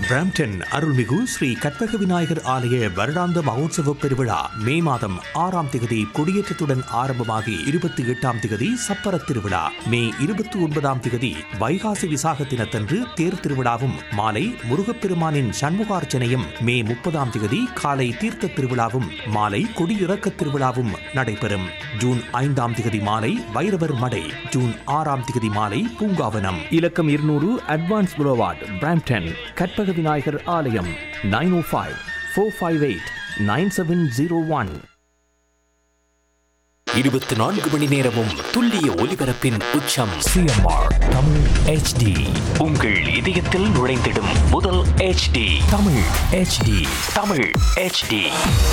Brampton அருள்மிகு ஸ்ரீ கற்பக விநாயகர் ஆலய வருடாந்த மகோத்சவ பெருவிழா மே மாதம் ஆறாம் திகதி கொடியேற்றத்துடன் ஆரம்பமாகி இருபத்தி எட்டாம் திகதி சப்பர திருவிழா மே இருபத்தி ஒன்பதாம் திகதி வைகாசி விசாக தினத்தன்று தேர் திருவிழாவும் மாலை முருகப்பெருமானின் சண்முகார்ச்சனையும் மே முப்பதாம் திகதி காலை தீர்த்த திருவிழாவும் மாலை கொடியிறக்க திருவிழாவும் நடைபெறும் ஜூன் ஐந்தாம் திகதி மாலை வைரவர் மடை ஜூன் ஆறாம் திகதி மாலை பூங்காவனம் இலக்கம் இருநூறு advance boulevard Brampton Karpaga Vinayagar ஆலயம் nine o five four five eight nine seven zero one இருபத்தி நான்கு மணி நேரமும் துல்லிய ஒலிபரப்பின் உச்சம் சிஎம்ஆர் தமிழ் ஹெச்டி உங்கள் இதயத்தில் நுழைந்திடும் முதல் HD Tamil HD Tamil HD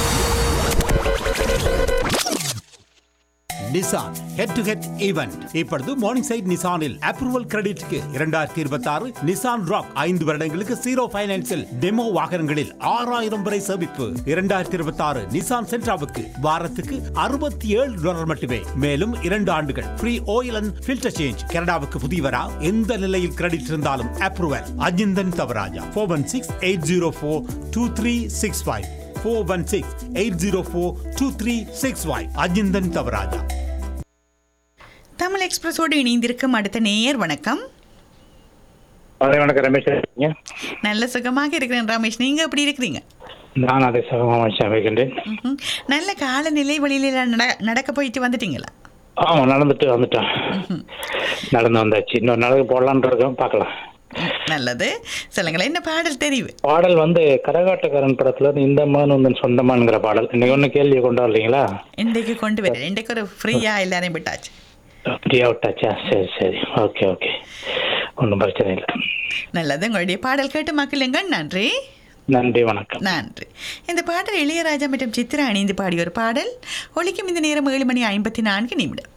Nissan head to head event இப்பொழுது மார்னிங் சைட் நிசானில் அப்ரூவல் கிரெடிட்க்கு இரண்டாயிரத்தி இருபத்தி ஆறு நிசான் ராக் ஐந்து வருடங்களுக்கு ஜீரோ பைனான்சில் டெமோ வாகனங்களில் ஆறாயிரம் வரை சேமிப்பு இரண்டாயிரத்தி இருபத்தி ஆறு நிசான் சென்ட்ராவுக்கு வாரத்துக்கு அறுபத்தி ஏழு டாலர் மட்டுமே மேலும் இரண்டு ஆண்டுகள் free oil and filter change கனடாவுக்கு புதியவரா எந்த நிலையில் கிரெடிட் இருந்தாலும் approval Ajinthan Thavaraja four one six eight zero four two three six five four one six eight zero four two three six five Ajinthan Thavaraja Tamil எக்ஸ்பிரஸோடு இணைந்திருக்கும் அடுத்த நேயர் வணக்கம் அதே வணக்கம் ரமேஷ் இருக்கீங்க நல்ல சுகமாக இருக்கிறேன் ரமேஷ் நீங்க எப்படி இருக்கிறீங்க நான் அதை சகமாக வைக்கின்றேன் ம்ஹும். நல்ல காலநிலை வழியில நட நடக்க போயிட்டு வந்துட்டீங்களா ஆமா நடந்துட்டு வந்துட்டேன் நடந்து வந்தாச்சு இன்னொரு நாளைக்கு போடலான்னு இருக்கோம் பார்க்கலாம் ம், நல்லது சொல்லுங்களேன் என்ன பாடல் தெரிவு பாடல் வந்து கரகாட்டக்காரன் படத்துல இருந்து இந்த மகன் வந்து சொந்தமானுங்கிற பாடல் இன்னைக்கு ஒன்று கேள்வியை கொண்டு வரலீங்களா இன்றைக்கு கொண்டு வரேன் இன்றைக்கு ஒரு ஃப்ரீயா எல்லாரையும் விட்டாச்சு அப்படியே விட்டாச்சா சரி சரி ஓகே ஓகே ஒன்றும் பிரச்சனை இல்லை நல்லது உங்களுடைய பாடல் கேட்டு மக்களுங்க நன்றி நன்றி வணக்கம் நன்றி இந்த பாடல் இளையராஜா மற்றும் சித்ரா இணைந்து பாடிய ஒரு பாடல் ஒலிக்கும் இந்த நேரம் ஏழு மணி ஐம்பத்தி நான்கு நிமிடம்